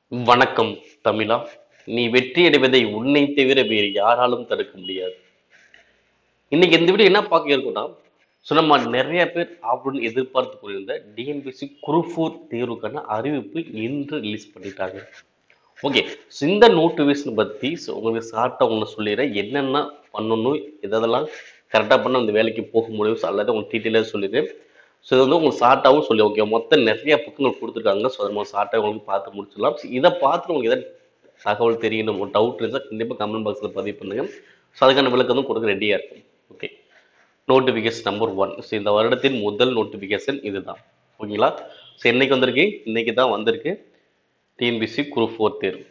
வணக்கம் தமிழா நீ வெற்றி அடைவதை உன்னை தவிர வேறு யாராலும் தடுக்க முடியாது இன்னைக்கு இந்த வீடியோ என்ன பார்க்க இருக்கோம்னா ஸோ நம்ம நிறைய பேர் அப்படின்னு எதிர்பார்த்து கொண்டிருந்த டிஎன்பிசி குரூப் ஃபோர் தேர்வுக்கான அறிவிப்பு இன்று ரிலீஸ் பண்ணிட்டாங்க ஓகே ஸோ இந்த நோட்டிஃபிகேஷன் பற்றி ஸோ உங்களுக்கு ஷார்ட்டாக உங்களுக்கு சொல்லிடுறேன் என்னென்ன பண்ணணும் எதெல்லாம் கரெக்டாக பண்ண அந்த வேலைக்கு போக முடியும் ஸோ அல்லது உங்களுக்கு டீட்டெயிலாக சொல்லிடுறேன் ஸோ இது வந்து உங்களுக்கு ஷார்ட்டாகவும் சொல்லி ஓகே மொத்தம் நிறைய பக்கங்கள் கொடுத்துருக்காங்க ஸோ அதை நம்ம ஷார்ட்டாக உங்களுக்கு பார்த்து முடிச்சிடலாம் ஸோ இதை பார்த்து உங்களுக்கு எதாவது தகவல் தெரியணும் ஒரு டவுட் இருந்தால் கண்டிப்பாக கமெண்ட் பாக்ஸில் பதிவு பண்ணுங்க ஸோ அதுக்கான விளக்கம் கொடுக்க ரெடியாக இருக்கும் okay notification number one so இந்த வருடத்தின் முதல் நோட்டிஃபிகேஷன் இதுதான் ஓகேங்களா ஸோ என்னைக்கு வந்திருக்கு இன்னைக்கு தான் வந்திருக்கு டிஎன்பிசி குரூப் ஃபோர் தேர்வு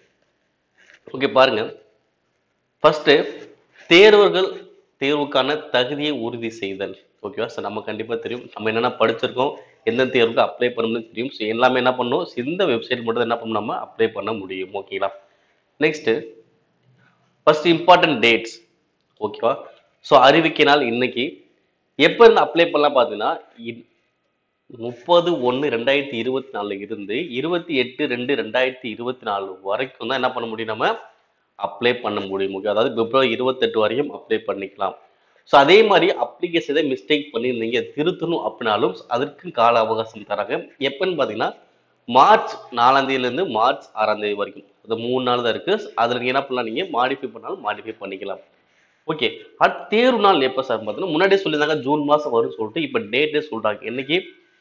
ஓகே பாருங்க ஃபர்ஸ்ட் தேர்வர்கள் தேர்வுக்கான தகுதியை உறுதி செய்தல் ஓகேவா சார் நம்ம கண்டிப்பாக தெரியும் நம்ம என்னென்ன படிச்சிருக்கோம் எந்த தேர்வுக்கு அப்ளை பண்ணணும்னு தெரியும் ஸோ எல்லாமே என்ன பண்ணணும் So, இந்த வெப்சைட் மட்டும் தான் என்ன பண்ணணும் நம்ம அப்ளை பண்ண முடியும் ஓகேங்களா நெக்ஸ்ட் ஃபர்ஸ்ட் இம்பார்ட்டன்ட் டேட்ஸ் ஓகேவா ஸோ அறிவிக்கை நாள் இன்னைக்கு எப்போ இருந்து அப்ளை பண்ணலாம் பார்த்தீங்கன்னா இ- முப்பது ஒன்று ரெண்டாயிரத்தி இருபத்தி நாலுல இருந்து இருபத்தி எட்டு ரெண்டு ரெண்டாயிரத்தி இருபத்தி நாலு வரைக்கும் தான் என்ன பண்ண முடியும் நம்ம அப்ளை பண்ண முடியும் ஓகே அதாவது பிப்ரவரி இருபத்தெட்டு வரையும் அப்ளை பண்ணிக்கலாம் ஸோ அதே மாதிரி அப்ளிகேஷனை மிஸ்டேக் பண்ணியிருந்தீங்க திருத்தணும் அப்படின்னாலும் அதற்கு கால அவகாசம் தராங்க எப்பன்னு பார்த்தீங்கன்னா மார்ச் நாலாம் தேதியிலேருந்து மார்ச் ஆறாம் தேதி வரைக்கும் அது மூணு நாள் தான் இருக்கு அதில் நீங்கள் என்ன பண்ணலாம் நீங்கள் மாடிஃபை பண்ணாலும் மாடிஃபை பண்ணிக்கலாம் ஓகே அடுத்த தேர்வு நாள் எப்போ சார் பார்த்தீங்கன்னா முன்னாடியே சொல்லியிருந்தாங்க ஜூன் மாதம் வரும்னு சொல்லிட்டு இப்போ டேட்டே சொல்கிறாங்க என்னைக்கு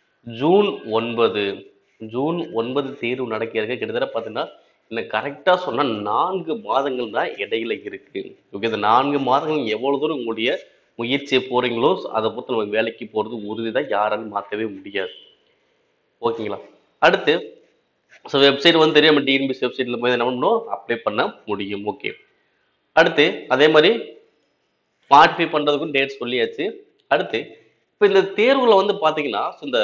ஜூன் ஒன்பது ஜூன் ஒன்பது தேர்வு நடக்கிறது கிட்டத்தட்ட பார்த்தீங்கன்னா இன்னும் கரெக்டாக சொன்னால் நான்கு மாதங்கள் தான் இடையில இருக்கு ஓகே இந்த நான்கு மாதங்கள் எவ்வளோ தூரம் உங்களுடைய முயற்சியை போறீங்களோ அதை பொறுத்து நம்ம வேலைக்கு போகிறது உறுதி தான் யாராலும் மாற்றவே முடியாது ஓகேங்களா அடுத்து ஸோ வெப்சைட் வந்து தெரியும் நம்ம டிஎன்பிசி வெப்சைட்டில் போய் என்ன பண்ணணும் அப்ளை பண்ண முடியும் ஓகே அடுத்து அதே மாதிரி மாடிஃபை பண்ணுறதுக்கும் டேட் சொல்லியாச்சு அடுத்து இப்போ இந்த தேர்வுல வந்து பார்த்தீங்கன்னா so இந்த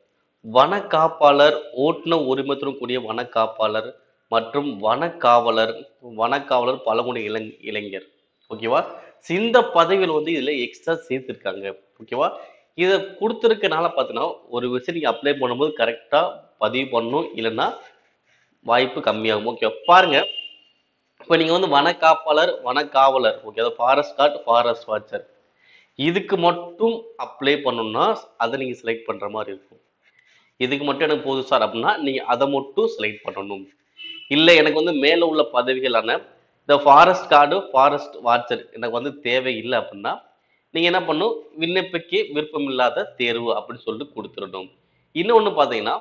வனக்காப்பாளர் ஓட்டுநர் உரிமத்துடன் கூடிய வனக்காப்பாளர் மற்றும் வனக்காவலர் வனக்காவலர் பழங்குடி இளங் இளைஞர் ஓகேவா So இந்த பதவிகள் வந்து இதில் எக்ஸ்ட்ரா சேர்த்துருக்காங்க ஓகேவா இதை கொடுத்துருக்கனால பார்த்தீங்கன்னா ஒரு விஷயம் நீங்கள் அப்ளை பண்ணும்போது கரெக்டாக பதிவு பண்ணணும் இல்லைன்னா வாய்ப்பு கம்மியாகும் ஓகே பாருங்க இப்போ நீங்கள் வந்து வனக்காப்பாளர் வனக்காவலர் ஓகே அதாவது ஃபாரஸ்ட் கார்டு ஃபாரஸ்ட் வாட்சர் இதுக்கு மட்டும் அப்ளை பண்ணணும்னா அதை நீங்கள் செலக்ட் பண்ணுற மாதிரி இருக்கும் இதுக்கு மட்டும் எனக்கு போதும் சார் அப்படின்னா நீங்கள் அதை மட்டும் செலக்ட் பண்ணணும் இல்லை எனக்கு வந்து மேலே உள்ள பதவிகளான இந்த ஃபாரஸ்ட் கார்டு ஃபாரஸ்ட் வாட்சர் எனக்கு வந்து தேவையில்லை அப்படின்னா நீங்கள் என்ன பண்ணணும் விண்ணப்பிக்க விருப்பம் இல்லாத தேர்வு அப்படின்னு சொல்லிட்டு கொடுத்துடணும் இன்னொன்று பார்த்தீங்கன்னா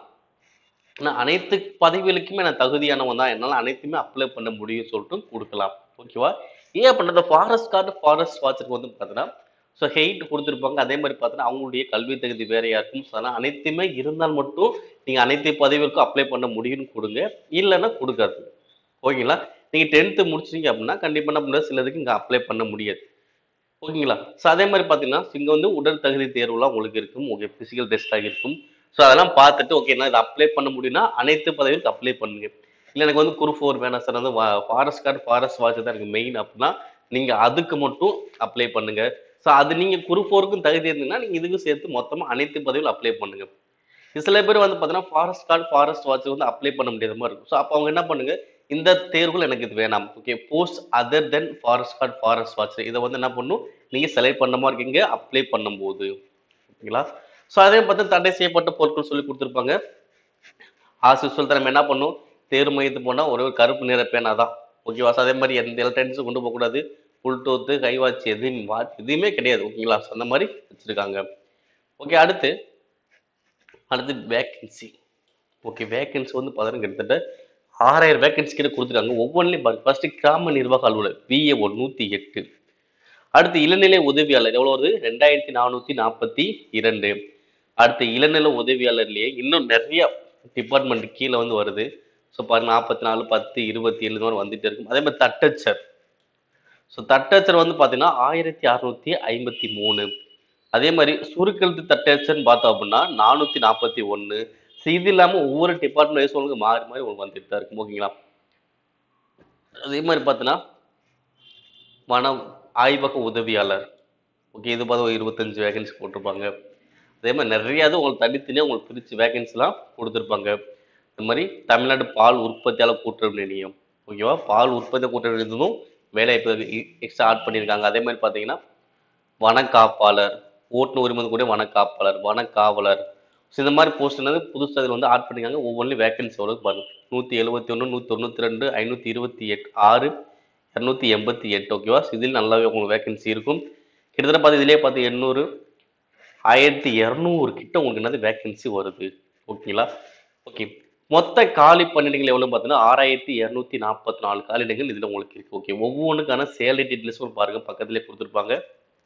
நான் அனைத்து பதவிகளுக்குமே நான் தகுதியானவன் தான் என்னால் அனைத்துமே அப்ளை பண்ண முடியும்னு சொல்லிட்டு கொடுக்கலாம் ஓகேவா ஏன் அப்படின்னா இந்த ஃபாரஸ்ட் கார்டு ஃபாரஸ்ட் வாட்சருக்கு வந்து பார்த்தீங்கன்னா ஸோ ஹெயிட் கொடுத்துருப்பாங்க அதே மாதிரி பார்த்தீங்கன்னா அவங்களுடைய கல்வி தகுதி வேறையா இருக்கும் ஸோ அதனால் அனைத்துமே இருந்தால் மட்டும் நீங்கள் அனைத்து பதவிகளுக்கும் அப்ளை பண்ண முடியும்னு கொடுங்க இல்லைன்னா கொடுக்காது ஓகேங்களா நீங்கள் டென்த்து முடிச்சிங்க அப்படின்னா கண்டிப்பாக என்ன பண்ணுறது சிலதுக்கு இங்கே அப்ளை பண்ண முடியாது ஓகேங்களா ஸோ அதே மாதிரி பார்த்தீங்கன்னா இங்கே வந்து உடல் தகுதி தேர்வுலாம் உங்களுக்கு இருக்கும் ஓகே ஃபிசிக்கல் டெஸ்ட்டாக இருக்கும் ஸோ அதெல்லாம் பார்த்துட்டு ஓகே நான் இதை அப்ளை பண்ண முடியும்னா அனைத்து பதவிகளுக்கு அப்ளை பண்ணுங்க இல்லை எனக்கு வந்து குரூப் ஃபோர் வேணாம் சார் வந்து ஃபாரஸ்ட் கார்டு ஃபாரஸ்ட் வாட்ச் தான் எனக்கு மெயின் அப்படின்னா நீங்கள் அதுக்கு மட்டும் அப்ளை பண்ணுங்க ஸோ அது நீங்கள் குரூப் ஃபோருக்கும் தகுதி இருந்தீங்கன்னா நீங்கள் இதுக்கும் சேர்த்து மொத்தமாக அனைத்து பதவிகளும் அப்ளை பண்ணுங்க இது சில பேர் வந்து பார்த்தீங்கன்னா ஃபாரஸ்ட் கார்டு ஃபாரஸ்ட் வாட்ச் வந்து அப்ளை பண்ண முடியாத மாதிரி இருக்கும் ஸோ அப்போ அவங்க என்ன பண்ணுங்க இந்த தேர்வுகள் எனக்கு இது வேணாம் okay post other then forest guard forest watch இதை வந்து என்ன பண்ணணும் நீங்கள் செலக்ட் பண்ண மாதிரி இருக்கீங்க அப்ளை பண்ணும்போது ஓகேங்களா ஸோ அதே பார்த்து தடை செய்யப்பட்ட பொருட்கள் சொல்லி கொடுத்துருப்பாங்க ஆசு சொல்லி நம்ம என்ன பண்ணணும் தேர்வு மையத்துக்கு போனால் ஒரே ஒரு கருப்பு நிற பேனா தான் ஓகேவா ஸோ அதே மாதிரி எந்த எலக்ட்ரானிக்ஸும் கொண்டு போகக்கூடாது புல்டோத்து கைவாட்சி எதுவும் வாட்ச் எதுவுமே கிடையாது ஓகேங்களா ஸோ அந்த மாதிரி வச்சுருக்காங்க ஓகே அடுத்து அடுத்து வேக்கன்சி ஓகே வேக்கன்சி வந்து பார்த்தீங்கன்னா கிட்டத்தட்ட ஆறாயிரம் வேக்கன்சி கிட்ட கொடுத்துருக்காங்க ஒவ்வொன்றிலையும் ஃபர்ஸ்ட் கிராம நிர்வாக அலுவலர் விஏஓ நூற்றி எட்டு அடுத்து இளநிலை உதவியாளர் எவ்வளோ வருது ரெண்டாயிரத்தி நானூற்றி நாற்பத்தி இரண்டு அடுத்து இளநிலை உதவியாளர்லேயே இன்னும் நிறைய டிபார்ட்மெண்ட் கீழே வந்து வருது ஸோ பாருங்க நாற்பத்தி நாலு பத்து இருபத்தி ஏழு மாதிரி வந்துட்டே இருக்கும் அதே மாதிரி தட்டச்சர் ஸோ தட்டச்சர் வந்து பார்த்தீங்கன்னா ஆயிரத்தி அறுநூத்தி ஐம்பத்தி மூணு அதே மாதிரி சுருக்கெழுத்து தட்டச்சர்னு பார்த்தோம் அப்படின்னா நானூற்றி நாற்பத்தி ஒன்று ஸோ இது இல்லாமல் ஒவ்வொரு டிபார்ட்மெண்ட் வைஸ் உங்களுக்கு மாறி மாறி உங்களுக்கு வந்துட்டு தான் இருக்கும் ஓகேங்களா அதே மாதிரி பார்த்தீங்கன்னா வன ஆய்வக உதவியாளர் ஓகே இது பார்த்தா ஒரு இருபத்தஞ்சு வேகன்சி போட்டிருப்பாங்க அதே மாதிரி நிறைய இது உங்களுக்கு தனித்தனியாக உங்களுக்கு பிரித்து வேகன்சிலாம் கொடுத்துருப்பாங்க இந்த மாதிரி தமிழ்நாடு பால் உற்பத்தியாளர் கூட்டுறவு நிலையம் ஓகேவா பால் உற்பத்தி கூட்டுறவு நிலையத்தும் வேலை எக்ஸ்ட்ரா ஆட் பண்ணியிருக்காங்க அதே மாதிரி பார்த்தீங்கன்னா வனக்காப்பாளர் ஓட்டுநர் உரிமம் கூடிய வனக்காப்பாளர் வனக்காவலர் ஸோ இந்த மாதிரி போஸ்ட் என்னது புதுசாக இதில் வந்து ஆட் பண்ணிருக்காங்க ஒவ்வொன்றிலும் வேகன்சி எவ்வளோ பாருங்க நூற்றி எழுபத்தி ஒன்று நூற்றி தொண்ணூற்றி ரெண்டு ஐநூற்றி இருபத்தி எட்டு ஆறு இரநூத்தி எண்பத்தி எட்டு ஓகேவா இதில் நல்லாவே உங்களுக்கு வேகன்சி இருக்கும் கிட்டத்தட்ட பார்த்து இதிலே பார்த்து எண்ணூறு ஆயிரத்தி இரநூறு கிட்ட உங்களுக்கு என்னது வேகன்சி வருது ஓகேங்களா ஓகே மொத்த காலி பணியிடங்கள் எவ்வளோ பார்த்தீங்கன்னா ஆறாயிரத்தி இரநூத்தி நாற்பத்தி நாலு காலிடங்கள் இதில் உங்களுக்கு இருக்கு ஓகே ஒவ்வொன்றுக்கான சேலரி டீட்டெயில்ஸ் பாருங்க பக்கத்துலேயே கொடுத்துருப்பாங்க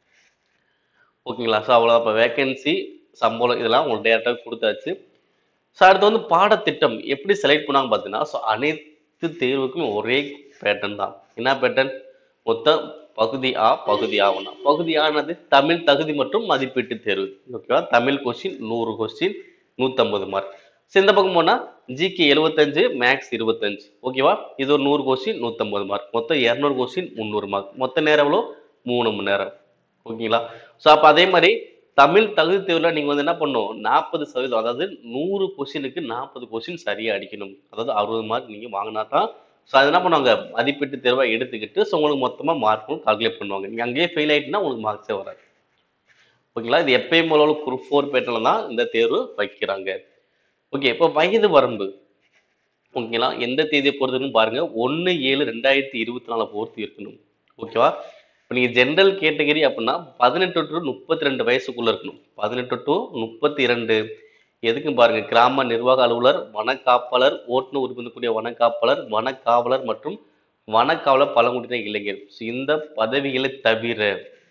ஓகேங்களா ஸோ அவ்வளோ அப்போ வேகன்சி சம்பளம் இதெல்லாம் உங்களுக்கு டேரெக்டாக கொடுத்தாச்சு ஸோ அடுத்து வந்து பாடத்திட்டம் எப்படி செலக்ட் பண்ணாங்க பார்த்தீங்கன்னா ஸோ அனைத்து தேர்வுக்கும் ஒரே பேட்டர்ன் தான் என்ன பேட்டர்ன் மொத்தம் பகுதி ஆ பகுதி ஆவணா பகுதி ஆனது தமிழ் தகுதி மற்றும் மதிப்பீட்டு தேர்வு ஓகேவா தமிழ் கொஸ்டின் நூறு கொஸ்டின் நூற்றம்பது மார்க் ஸோ இந்த பக்கம் போனால் ஜிகே எழுபத்தஞ்சு மேக்ஸ் இருபத்தஞ்சு ஓகேவா இது ஒரு நூறு கொஸ்டின் நூற்றம்பது மார்க் மொத்தம் இரநூறு கொஸ்டின் முந்நூறு மார்க் மொத்த நேரம் எவ்வளோ மூணு மணி நேரம் ஓகேங்களா ஸோ அப்போ அதே மாதிரி தமிழ் தகுதி தேர்வில் நீங்கள் வந்து என்ன பண்ணணும் நாற்பது சதவீதம் அதாவது நூறு கொஸ்டினுக்கு நாற்பது கொஸ்டின் சரியாக அடிக்கணும் அதாவது அறுபது மார்க் நீங்கள் வாங்கினா தான் ஸோ அது என்ன பண்ணுவாங்க மதிப்பீட்டு தேர்வாக எடுத்துக்கிட்டு ஸோ உங்களுக்கு மொத்தமாக மார்க்கும் கால்குலேட் பண்ணுவாங்க நீங்கள் அங்கேயே ஃபெயில் ஆகிட்டுனா உங்களுக்கு மார்க்ஸே வராது ஓகேங்களா இது எப்பயும் போல குரூப் ஃபோர் பேட்டர்ல தான் இந்த தேர்வு வைக்கிறாங்க ஓகே இப்போ வயது வரம்பு ஓகேங்களா எந்த தேதியை பொறுத்துன்னு பாருங்க ஒன்று ஏழு ரெண்டாயிரத்தி இருபத்தி நாலு பொறுத்து இருக்கணும் ஓகேவா இப்போ நீங்கள் ஜென்ரல் கேட்டகரி அப்படின்னா பதினெட்டு டு முப்பத்தி ரெண்டு வயசுக்குள்ள இருக்கணும் பதினெட்டு டு முப்பத்தி இரண்டு எதுக்கும் பாருங்க கிராம நிர்வாக அலுவலர் வனக்காப்பாளர் ஓட்டுநர் உரிமைக்கூடிய வனக்காப்பாளர் வனக்காவலர் மற்றும் வனக்காவலர் பழங்குடியின இளைஞர் ஸோ இந்த பதவிகளை தவிர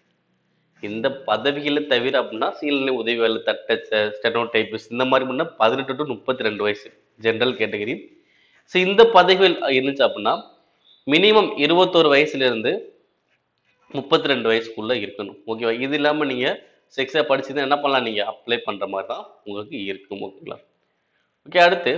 இந்த பதவிகளை தவிர அப்படின்னா சீலநிலை உதவி வேலை தட்ட ஸ்டெனோ டைப்பிஸ் இந்த மாதிரி முன்னா பதினெட்டு டு முப்பத்தி ரெண்டு வயசு ஜென்ரல் கேட்டகரி ஸோ இந்த பதவிகள் இருந்துச்சு அப்படின்னா மினிமம் இருபத்தோரு வயசுல இருந்து முப்பத்தி ரெண்டு வயசுக்குள்ள இருக்கணும் ஓகேவா இது இல்லாம நீங்க செக்ஸா படிச்சுதான் என்ன பண்ணலாம் நீங்க அப்ளை பண்ற மாதிரி தான் உங்களுக்கு இருக்கும் ஓகேங்களா ஓகே அடுத்து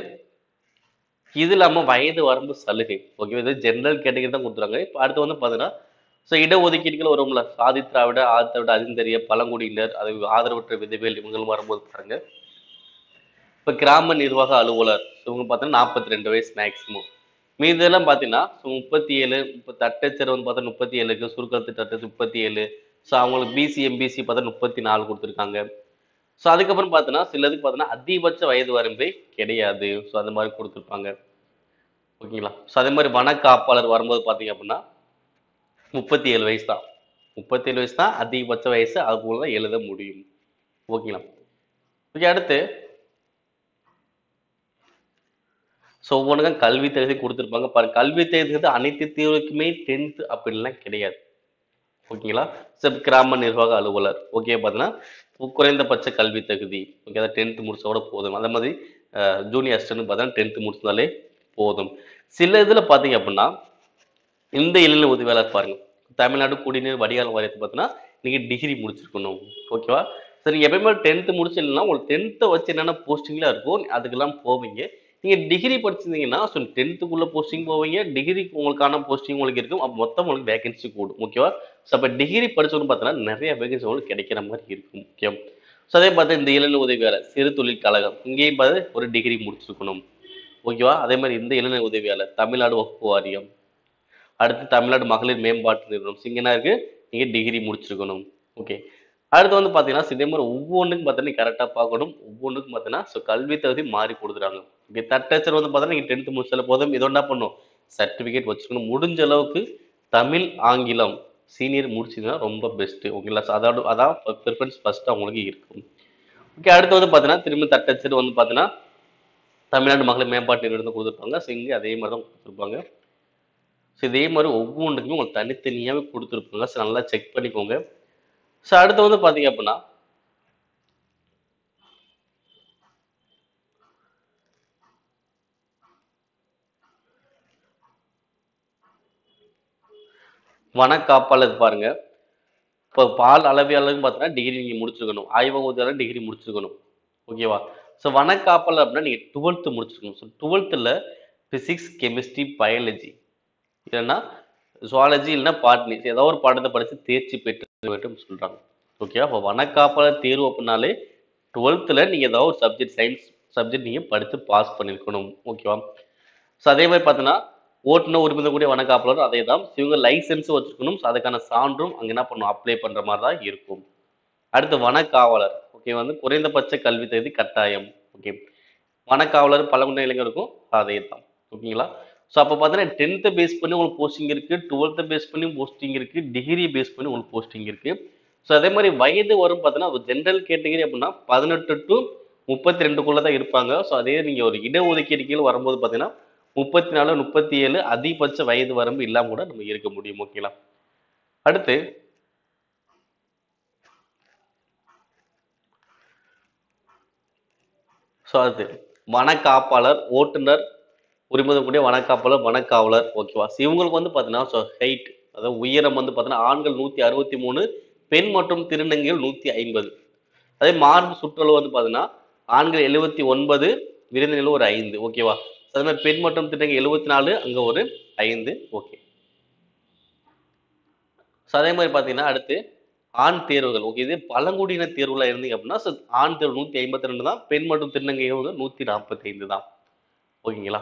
இது இல்லாம வயது வரம்பு சலுகை ஓகே இது ஜென்ரல் கேட்டகரி தான் கொடுத்துறாங்க இப்போ அடுத்து வந்து பார்த்தீங்கன்னா ஸோ இடஒதுக்கீடுகள் வரும்ல சாதி திராவிட ஆதி திராவிட அதிந்தரிய பழங்குடியினர் அது ஆதரவற்ற விதவியல் இவங்களும் வரும்போது பாருங்க இப்போ கிராம நிர்வாக அலுவலர் இவங்க பார்த்தீங்கன்னா நாற்பத்தி ரெண்டு வயசு மேக்ஸிமம் மீதெல்லாம் பார்த்தீங்கன்னா ஸோ முப்பத்தி ஏழு இப்போ தட்டச்சர் வந்து பார்த்தா முப்பத்தி ஏழுக்கு சுருக்கத்து தட்டு முப்பத்தி ஏழு ஸோ அவங்களுக்கு பிசி எம்பிசி பார்த்தா முப்பத்தி நாலு கொடுத்துருக்காங்க ஸோ அதுக்கப்புறம் பார்த்தீங்கன்னா சிலதுக்கு பார்த்தீங்கன்னா அதிகபட்ச வயது வரம்பே கிடையாது ஸோ அந்த மாதிரி கொடுத்துருப்பாங்க ஓகேங்களா ஸோ அதே மாதிரி வனக்காப்பாளர் வரும்போது பார்த்தீங்க அப்படின்னா முப்பத்தி ஏழு வயசு தான் முப்பத்தி ஏழு வயசு தான் அதிகபட்ச வயசு அதுக்குள்ள தான் எழுத முடியும் ஓகேங்களா ஓகே அடுத்து ஸோ ஒவ்வொன்றுக்கும் கல்வி தகுதி கொடுத்துருப்பாங்க பாருங்க கல்வி தகுதி அனைத்து தேர்வுக்குமே டென்த்து அப்படின்லாம் கிடையாது ஓகேங்களா சப் கிராம நிர்வாக அலுவலர் ஓகே பார்த்தீங்கன்னா குறைந்தபட்ச கல்வி தகுதி ஓகே அதை டென்த்து முடிச்சோட போதும் அதே மாதிரி ஜூனியர் அசிஸ்டன்ட் பார்த்தீங்கன்னா டென்த்து முடிச்சதாலே போதும் சில இதில் பார்த்தீங்க அப்படின்னா இந்த இளநிலை உதவியாளர் பாருங்க தமிழ்நாடு குடிநீர் வடிகால் வாரியத்தை பார்த்தீங்கன்னா நீங்கள் டிகிரி முடிச்சிருக்கணும் ஓகேவா சரி எப்பயுமே டென்த்து முடிச்சிடலாம் உங்களுக்கு டென்த்தை வச்சு என்னென்ன போஸ்டிங்லாம் இருக்கும் அதுக்கெல்லாம் போவீங்க நீங்கள் டிகிரி படிச்சிருந்தீங்கன்னா ஸோ டென்த்துக்குள்ளே போஸ்டிங் போவீங்க டிகிரிக்கு உங்களுக்கான போஸ்டிங் உங்களுக்கு இருக்கும் அப்போ மொத்தம் உங்களுக்கு வேகன்சி கூடும் ஓகேவா ஸோ அப்போ டிகிரி படிச்சவங்க பார்த்தீங்கன்னா நிறைய வேகன்சி உங்களுக்கு கிடைக்கிற மாதிரி இருக்கும் முக்கியம் ஸோ அதே பார்த்து இந்த இளநிலை உதவியாளர் சிறு தொழில் கழகம் இங்கேயும் பார்த்து ஒரு டிகிரி முடிச்சிருக்கணும் ஓகேவா அதே மாதிரி இந்த இளநிலை உதவியாளர் தமிழ்நாடு வகுப்பு வாரியம் அடுத்து தமிழ்நாடு மகளிர் மேம்பாட்டு நிறுவனம் சிங்கனா இருக்கு நீங்க டிகிரி முடிச்சிருக்கணும் ஓகே அடுத்து வந்து பார்த்தீங்கன்னா இதே மாதிரி ஒவ்வொன்றுக்கும் பார்த்தீங்கன்னா கரெக்டாக பார்க்கணும் ஒவ்வொன்றுக்கும் பார்த்தீங்கன்னா ஸோ கல்வி தகுதி மாறி கொடுக்குறாங்க இங்கே தட்டச்சர் வந்து பார்த்தீங்கன்னா நீங்கள் டென்த்து முடிச்சால போதும் இதோ என்ன பண்ணும் சர்டிஃபிகேட் வச்சுக்கணும் முடிஞ்ச அளவுக்கு தமிழ் ஆங்கிலம் சீனியர் முடிச்சிங்கன்னா ரொம்ப பெஸ்ட்டு ஓகேங்களா ஸோ அதோட அதான் ப்ரிஃபரன்ஸ் ஃபஸ்ட்டு அவங்களுக்கு இருக்கும் ஓகே அடுத்து வந்து பார்த்தீங்கன்னா திரும்ப தட்டச்சர் வந்து பார்த்தீங்கன்னா தமிழ்நாடு மகளிர் மேம்பாட்டு நிறுவனம் கொடுத்துருப்பாங்க ஸோ இங்கே அதே மாதிரி தான் கொடுத்துருப்பாங்க ஸோ இதே மாதிரி ஒவ்வொன்றுக்குமே உங்களுக்கு தனித்தனியாகவே கொடுத்துருப்பாங்க ஸோ நல்லா செக் பண்ணிக்கோங்க ஸோ அடுத்து வந்து பார்த்தீங்க அப்படின்னா வனக்காப்பாளர் பாருங்க இப்போ பால் அளவியாளர்னு பார்த்தீங்கன்னா டிகிரி நீங்கள் முடிச்சிருக்கணும் ஆய்வக உதவியாளர் டிகிரி முடிச்சிருக்கணும் ஓகேவா ஸோ வனக்காப்பாளர் அப்படின்னா நீங்கள் டுவெல்த்து முடிச்சிருக்கணும் ஸோ டுவெல்த்தில் ஃபிசிக்ஸ் கெமிஸ்ட்ரி பயாலஜி இல்லைன்னா ஜுவாலஜி இல்லைன்னா பாட்னி ஏதோ ஒரு பாடத்தை படித்து தேர்ச்சி பெற்று வேண்டும் சொல்கிறாங்க ஓகேவா இப்போ வனக்காப்பாளர் தேர்வு அப்படின்னாலே டுவெல்த்தில் நீங்கள் ஏதாவது ஒரு சப்ஜெக்ட் சயின்ஸ் சப்ஜெக்ட் நீங்கள் படித்து பாஸ் பண்ணியிருக்கணும் ஓகேவா ஸோ அதே மாதிரி பார்த்தீங்கன்னா ஓட்டுநர் உரிமை கூடிய வனக்காப்பலர் அதே தான் இவங்க லைசன்ஸும் வச்சுக்கணும் ஸோ அதுக்கான சான்றும் அங்கே என்ன பண்ணணும் அப்ளை பண்ணுற மாதிரி தான் இருக்கும் அடுத்து வனக்காவலர் ஓகே வந்து குறைந்தபட்ச கல்வி தகுதி கட்டாயம் ஓகே வனக்காவலர் பழங்குடி இளைஞருக்கும் அதே தான் ஓகேங்களா ஸோ அப்போ பார்த்தீங்கன்னா டென்த்தை பேஸ் பண்ணி உங்களுக்கு போஸ்டிங் இருக்குது டுவெல்த்தை பேஸ் பண்ணி போஸ்டிங் இருக்குது டிகிரி பேஸ் பண்ணி உங்களுக்கு போஸ்டிங் இருக்குது ஸோ அதே மாதிரி வயது வரும் பார்த்தீங்கன்னா ஜென்ரல் கேட்டகரி அப்படின்னா பதினெட்டு டு முப்பத்தி ரெண்டுக்குள்ளே தான் இருப்பாங்க ஸோ அதே நீங்கள் ஒரு இடஒதுக்கீடு கீழே வரும்போது பார்த்தீங்கன்னா முப்பத்தி நாலு முப்பத்தி ஏழு அதிகபட்ச வயது வரம்பு இல்லாமல் கூட நம்ம இருக்க முடியும் ஓகேங்களா அடுத்து ஸோ அது வனக்காப்பாளர் ஓட்டுநர் உரிமதம் கூடிய வனக்காப்பாளர் வனக்காவலர் ஓகேவா So, இவங்களுக்கு வந்து பார்த்தீங்கன்னா ஸோ ஹைட் அதாவது உயரம் வந்து பார்த்தீங்கன்னா ஆண்கள் நூற்றி அறுபத்தி மூணு பெண் மற்றும் திருநங்கைகள் நூற்றி ஐம்பது அதே மார்பு சுற்றளவு வந்து பார்த்தீங்கன்னா ஆண்கள் எழுபத்தி ஒன்பது விருந்தினர் ஒரு ஐந்து ஓகேவா அதே மாதிரி பெண் மற்றும் திருநங்கை எழுபத்தி நாலு அங்கே ஒரு ஐந்து ஓகே ஸோ அதே மாதிரி பார்த்தீங்கன்னா அடுத்து ஆண் தேர்வுகள் ஓகே இது பழங்குடியின தேர்வுல இருந்தீங்க அப்படின்னா so ஆண் தேர்வு நூற்றி ஐம்பத்தி ரெண்டு தான் பெண் மற்றும் திருநங்கைகள் வந்து நூற்றி நாற்பத்தி ஐந்து தான் ஓகேங்களா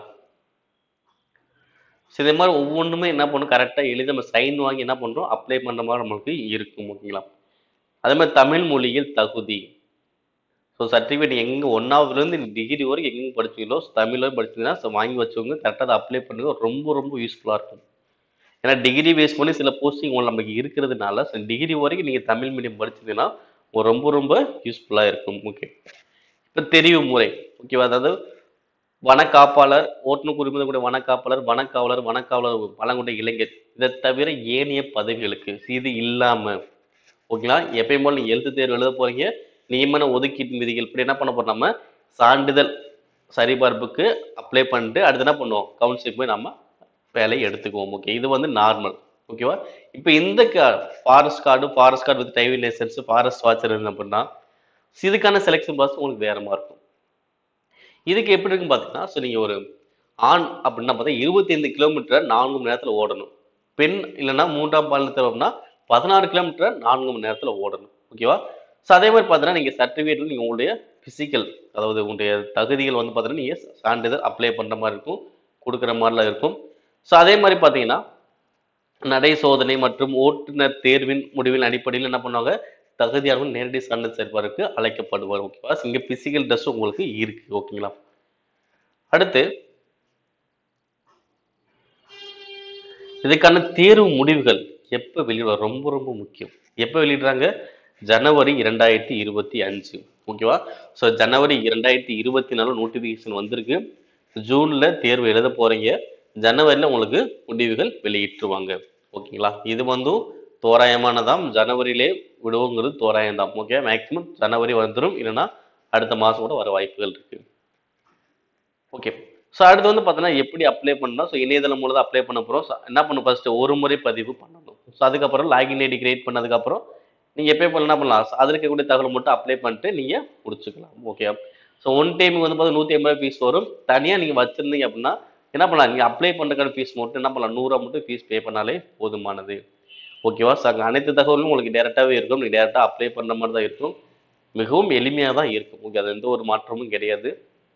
ஸோ இதே மாதிரி ஒவ்வொன்றுமே என்ன பண்ணும் கரெக்டாக எழுதி நம்ம சைன் வாங்கி என்ன பண்ணுறோம் அப்ளை பண்ணுற மாதிரி நம்மளுக்கு இருக்கும் ஓகேங்களா அதே மாதிரி தமிழ் மொழியில் தகுதி ஸோ சர்டிஃபிகேட் எங்கே ஒன்றாவதுலேருந்து டிகிரி வரைக்கும் எங்கே படிச்சீங்களோ தமிழில் படிச்சீங்கன்னா ஸோ வாங்கி வச்சவங்க கரெக்டாக அதை அப்ளை பண்ணுங்க ரொம்ப ரொம்ப யூஸ்ஃபுல்லாக இருக்கும் ஏன்னா டிகிரி பேஸ் பண்ணி சில போஸ்டிங் உங்களுக்கு நமக்கு இருக்கிறதுனால ஸோ டிகிரி வரைக்கும் நீங்கள் தமிழ் மீடியம் படிச்சீங்கன்னா ஒரு ரொம்ப ரொம்ப யூஸ்ஃபுல்லாக இருக்கும் ஓகே இப்போ தெரிவு முறை ஓகேவா அதாவது வனக்காப்பாளர் ஓட்டுநர் உரிமம் கூட வனக்காப்பாளர் வனக்காவலர் வனக்காவலர் பழங்குடி இளைஞர் இதை தவிர ஏனைய பதவிகளுக்கு இது இல்லாமல் ஓகேங்களா எப்பயும் போல் நீங்கள் எழுத்து தேர்வு எழுத போறீங்க நியமன ஒதுக்கீட்டு விதிகள் இப்படி என்ன பண்ண போறோம் நம்ம சான்றிதழ் சரிபார்ப்புக்கு அப்ளை பண்ணிட்டு அடுத்து என்ன பண்ணுவோம் கவுன்சிலிங் போய் நம்ம வேலையை எடுத்துக்குவோம் ஓகே இது வந்து நார்மல் ஓகேவா இப்போ இந்த forest guard forest guard with driving licence forest watcher இருந்தது அப்படின்னா இதுக்கான செலெக்ஷன் ப்ராசஸ் உங்களுக்கு வேற மாதிரி இருக்கும் இதுக்கு எப்படி இருக்குன்னு பார்த்தீங்கன்னா ஸோ நீங்கள் ஒரு ஆண் அப்படின்னா பார்த்தா இருபத்தைந்து கிலோமீட்டர் நான்கு மணி நேரத்தில் ஓடணும் பெண் இல்லைன்னா மூன்றாம் பாலினத்தில் அப்படின்னா பதினாறு கிலோமீட்டர் நான்கு மணி நேரத்தில் ஓடணும் ஓகேவா ஸோ அதே மாதிரி பார்த்தீங்கன்னா நீங்கள் சர்டிஃபிகேட்டில் நீங்கள் உங்களுடைய ஃபிசிக்கல் அதாவது உங்களுடைய தகுதிகள் வந்து பார்த்தீங்கன்னா நீங்கள் சான்றிதழ் அப்ளை பண்ணுற மாதிரி இருக்கும் கொடுக்குற மாதிரிலாம் இருக்கும் ஸோ அதே மாதிரி பார்த்தீங்கன்னா நடை சோதனை மற்றும் ஓட்டுநர் தேர்வின் முடிவின் அடிப்படையில் என்ன பண்ணுவாங்க தகுதியானவங்க நேரடி சான்றிதழ் சரிபார்ப்புக்கு அழைக்கப்படுவார் ஓகேவா இங்கே பிசிக்கல் டெஸ்ட் உங்களுக்கு இருக்கு ஓகேங்களா அடுத்து இதுக்கான தேர்வு முடிவுகள் எப்போ வெளியிடுவா ரொம்ப ரொம்ப முக்கியம் எப்போ வெளியிடுறாங்க ஜனவரி இரண்டாயிரத்தி இருபத்தி அஞ்சு ஓகேவா ஸோ ஜனவரி இரண்டாயிரத்தி இருபத்தி நாலு நோட்டிஃபிகேஷன் வந்திருக்கு ஜூனில் தேர்வு எழுத போறீங்க ஜனவரியில் உங்களுக்கு முடிவுகள் வெளியிட்டுருவாங்க ஓகேங்களா இது வந்து தோராயமானதாம் ஜனவரியிலே விடுவோங்கிறது தோராயம் தான் ஓகே மேக்ஸிமம் ஜனவரி வந்துடும் இல்லைன்னா அடுத்த மாதம் கூட வர வாய்ப்புகள் இருக்கு ஓகே ஸோ அடுத்து வந்து பார்த்தீங்கன்னா எப்படி அப்ளை பண்ணணும் ஸோ இணையதளம் மூலம் அப்ளை பண்ண போகிறோம் ஸோ என்ன பண்ணணும் ஃபர்ஸ்ட் ஒரு முறை பதிவு பண்ணணும் ஸோ அதுக்கப்புறம் லாகின் ஐடி கிரியேட் பண்ணதுக்கப்புறம் நீங்கள் எப்போ பண்ண என்ன பண்ணலாம் அதில் இருக்கக்கூடிய தகவல் மட்டும் அப்ளை பண்ணிட்டு நீங்கள் முடிச்சுக்கலாம் ஓகே ஸோ ஒன் டைமுக்கு வந்து பார்த்தா நூற்றி ஐம்பது ஃபீஸ் வரும் தனியாக நீங்கள் வச்சுருந்தீங்க அப்படின்னா என்ன பண்ணலாம் நீங்கள் அப்ளை பண்ணுறதுக்கான ஃபீஸ் மட்டும் என்ன பண்ணலாம் நூறுரூவா மட்டும் ஃபீஸ் பே பண்ணாலே போதுமானது ஓகேவா ஸோ அங்கே அனைத்து தகவலும் உங்களுக்கு டேரெக்டாகவே இருக்கும் நீங்கள் டேரெக்டாக அப்ளை பண்ணுற மாதிரி தான் இருக்கும் மிகவும் எளிமையாக தான் இருக்கும் ஓகே அது எந்த ஒரு மாற்றமும் கிடையாது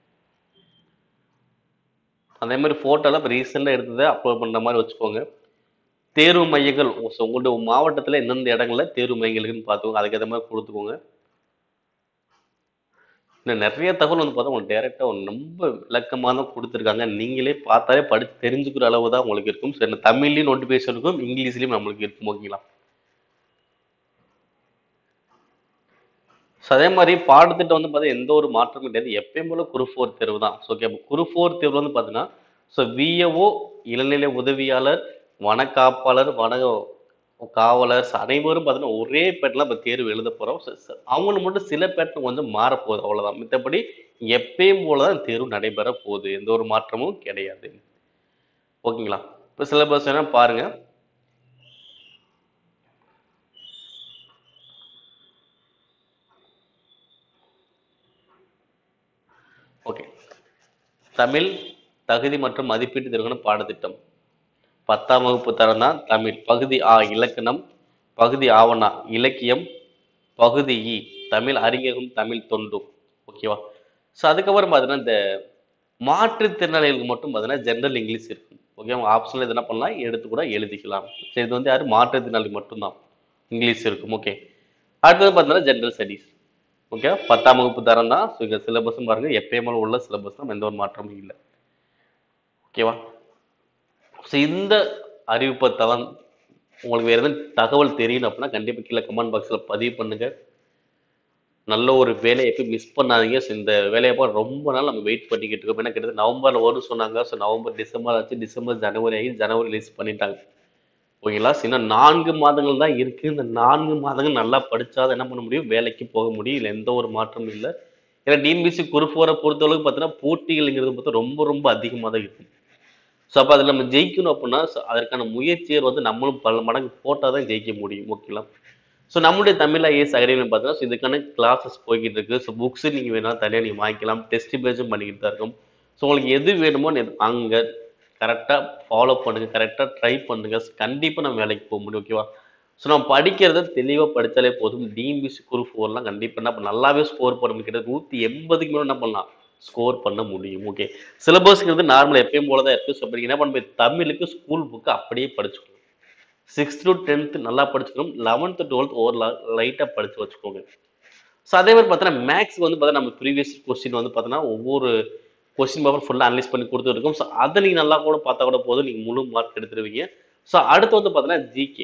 அதே மாதிரி ஃபோட்டோலாம் இப்போ ரீசெண்டாக எடுத்ததை அப்லோட் பண்ணுற மாதிரி வச்சுக்கோங்க தேர்வு மையங்கள் ஸோ உங்களுடைய மாவட்டத்தில் எந்தெந்த இடங்கள்ல தேர்வு மையங்கள் இருக்குன்னு பார்த்துக்கோங்க அதுக்கேற்ற மாதிரி கொடுத்துக்கோங்க இன்னும் நிறைய தகவல் வந்து பார்த்தா உங்களுக்கு டேரெக்டாக ரொம்ப விளக்கமாக தான் கொடுத்துருக்காங்க நீங்களே பார்த்தாலே படித்து தெரிஞ்சுக்கிற அளவு தான் உங்களுக்கு இருக்கும் சரி தமிழ்லையும் நோட்டிஃபிகேஷன் இருக்கும் இங்கிலீஷ்லையும் நம்மளுக்கு இருக்கும் ஓகேங்களா ஸோ அதே மாதிரி பாடத்திட்டம் வந்து பார்த்தா எந்த ஒரு மாற்றமும் கிடையாது எப்பயும் போல குரு ஃபோர் தேர்வு தான் ஸோ ஓகே குரு ஃபோர் தேர்வு வந்து பார்த்தீங்கன்னா ஸோ விஏஓ இளநிலை உதவியாளர் வனக்காப்பாளர் வன காவலர் so அனைவரும் பார்த்தீங்கன்னா ஒரே பேட்டில் இப்போ தேர்வு எழுத போகிறோம் அவங்களுக்கு மட்டும் சில பேட்டர்ன் கொஞ்சம் மாறப்போகுது அவ்வளோதான் மித்தபடி எப்பயும் போல தான் தேர்வு நடைபெற போகுது எந்த ஒரு மாற்றமும் கிடையாது ஓகேங்களா இப்போ சிலபஸ் வேணா பாருங்க ஓகே தமிழ் தகுதி மற்றும் மதிப்பீட்டு தேர்வுக்கான பாடத்திட்டம் பத்தாம் வகுப்பு தரம் தான் தமிழ் பகுதி ஆ இலக்கணம் பகுதி ஆவணா இலக்கியம் பகுதி இ தமிழ் அறிஞரும் தமிழ் தொண்டும் ஓகேவா ஸோ அதுக்கப்புறம் பார்த்தீங்கன்னா இந்த மாற்றுத்திறனாளிகளுக்கு மட்டும் பார்த்தீங்கன்னா ஜென்ரல் இங்கிலீஷ் இருக்கும் ஓகே அவங்க ஆப்ஷனில் எதுனா பண்ணலாம் எடுத்து கூட எழுதிக்கலாம் சரி இது வந்து யார் மாற்றுத்திறனாளி மட்டும்தான் இங்கிலீஷ் இருக்கும் ஓகே அடுத்தது பார்த்தீங்கன்னா ஜென்ரல் ஸ்டடீஸ் ஓகே பத்தாம் வகுப்பு தரம் தான் ஸோ இங்கே சிலபஸும் பாருங்க எப்பயுமே உள்ள சிலபஸ் தான் எந்த ஒரு மாற்றமும் இல்லை ஓகேவா ஸோ இந்த அறிவிப்பை தளம் உங்களுக்கு வேறு எதுவும் தகவல் தெரியணும் அப்படின்னா கண்டிப்பாக கீழே கமெண்ட் பாக்ஸில் பதிவு பண்ணுங்க நல்ல ஒரு வேலையை எப்போ மிஸ் பண்ணாதீங்க ஸோ இந்த வேலையை போய் ரொம்ப நாள் நம்ம வெயிட் பண்ணிக்கிட்டு இருக்கோம் ஏன்னா கிட்டத்தட்ட நவம்பரில் வரும்னு சொன்னாங்க ஸோ நவம்பர் டிசம்பர் ஆச்சு டிசம்பர் ஜனவரி ஆகி ஜனவரி ரிலீஸ் பண்ணிட்டாங்க ஓகேங்களா ஸோ இன்னும் நான்கு மாதங்கள் தான் இருக்குது இந்த நான்கு மாதங்கள் நல்லா படிச்சாதான் என்ன பண்ண முடியும் வேலைக்கு போக முடியும் இல்லை எந்த ஒரு மாற்றமும் இல்லை ஏன்னா டிஎன்பிசி குரூப் ஃபோரை பொறுத்தளவுக்கு பார்த்தீங்கன்னா போட்டிகள்ங்கிறது பார்த்தா ரொம்ப ரொம்ப அதிகமாக தான் இருக்கும் ஸோ அப்போ அதில் நம்ம ஜெயிக்கணும் அப்படின்னா so அதற்கான முயற்சியை வந்து நம்மளும் பல மடங்கு போட்டால் தான் ஜெயிக்க முடியும் ஓகேங்களா ஸோ நம்மளுடைய தமிழ் ஐஏஎஸ் அகாடமி பார்த்தீங்கன்னா ஸோ இதுக்கான கிளாஸஸ் போய்கிட்டு இருக்கு ஸோ புக்ஸ் நீங்கள் வேணாலும் தனியாக நீங்கள் வாங்கிக்கலாம் டெஸ்ட் பேஜும் பண்ணிக்கிட்டு தான் இருக்கும் ஸோ உங்களுக்கு எது வேணுமோ நீ அங்கே கரெக்டாக ஃபாலோ பண்ணுங்க கரெக்டாக ட்ரை பண்ணுங்க கண்டிப்பாக நம்ம வேலைக்கு போக முடியும் ஓகேவா ஸோ நம்ம படிக்கிறத தெளிவாக படித்தாலே போதும் டிஎம்பிசி குரூப் ஃபோர்லாம் கண்டிப்பாக என்ன பண்ண- நல்லாவே ஸ்கோர் பண்ண முடியும் கிட்ட நூற்றி எண்பதுக்கு மேலே என்ன பண்ணலாம் ஸ்கோர் பண்ண முடியும் ஓகே சிலபஸ்ங்கிறது நார்மல் எப்பயும் போல தான் இருக்குது ஸோ அப்படி என்ன பண்ண தமிழுக்கு ஸ்கூல் புக்கு அப்படியே படிச்சுக்கணும் சிக்ஸ்த் டு டென்த்து நல்லா படிச்சுக்கணும் லெவன்த்து டுவெல்த் ஓவர் லைட்டாக படித்து வச்சுக்கோங்க ஸோ அதே மாதிரி பார்த்தீங்கன்னா மேக்ஸ் வந்து பார்த்தீங்கன்னா நம்ம ப்ரீவியஸ் கொஸ்டின் வந்து பார்த்தீங்கன்னா ஒவ்வொரு கொஸ்டின் பேப்பர் ஃபுல்லாக அனலைஸ் பண்ணி கொடுத்துருக்கோம் ஸோ அதை நீங்கள் நல்லா கூட பார்த்தா கூட போதும் நீங்கள் முழு மார்க் எடுத்துருவீங்க ஸோ அடுத்து வந்து பார்த்தீங்கன்னா ஜிகே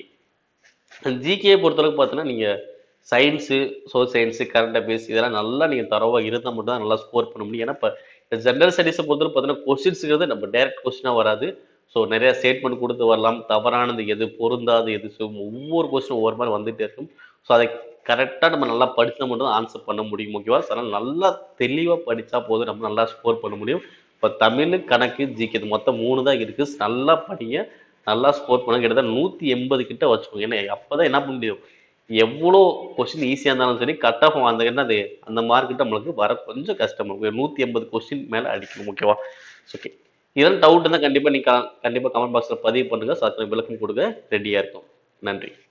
ஜிகேயை பொறுத்தளவுக்கு பார்த்தீங்கன்னா நீங்கள் சயின்ஸு சோல் சயின்ஸு கரண்ட் அஃபேர்ஸ் இதெல்லாம் நல்லா நீங்கள் தரவாக இருந்தால் மட்டும் தான் நல்லா ஸ்கோர் பண்ண முடியும் ஏன்னா இப்போ இந்த ஜென்ரல் ஸ்டடீஸை பொறுத்தவரை பார்த்தீங்கன்னா கொஸ்டின்ஸுங்கிறது நம்ம டைரக்ட் கொஸ்டினாக வராது ஸோ நிறைய ஸ்டேட்மெண்ட் கொடுத்து வரலாம் தவறானது எது பொருந்தாது எது ஸோ ஒவ்வொரு கொஸ்டினும் ஒவ்வொரு மாதிரி வந்துகிட்டே இருக்கும் ஸோ அதை கரெக்டாக நம்ம நல்லா படித்தா மட்டும் ஆன்சர் பண்ண முடியும் ஓகேவா ஸோ அதனால் நல்லா தெளிவாக படித்தா போதும் நம்ம நல்லா ஸ்கோர் பண்ண முடியும் இப்போ தமிழ் கணக்கு ஜிகே இது மொத்தம் மூணு தான் இருக்குது நல்லா படிங்க நல்லா ஸ்கோர் பண்ண கிட்டத்தட்ட நூற்றி எண்பது கிட்ட வச்சுக்கோங்க ஏன்னா அப்போ தான் என்ன பண்ண முடியும் எவ்வளோ கொஸ்டின் ஈஸியாக இருந்தாலும் சரி கட் ஆஃப் அந்த என்னது அந்த மார்க் கிட்ட நம்மளுக்கு வர கொஞ்சம் கஷ்டம் இருக்கும் நூற்றி எண்பது கொஸ்டின் மேலே அடிக்கணும் ஓகேவா ஓகே இதெல்லாம் டவுட் இருந்தால் கண்டிப்பாக நீங்கள் கண்டிப்பாக கமெண்ட் பாக்ஸில் பதிவு பண்ணுங்கள் ஸோ அத்தனை விளக்கம் கொடுக்க ரெடியாக இருக்கும் நன்றி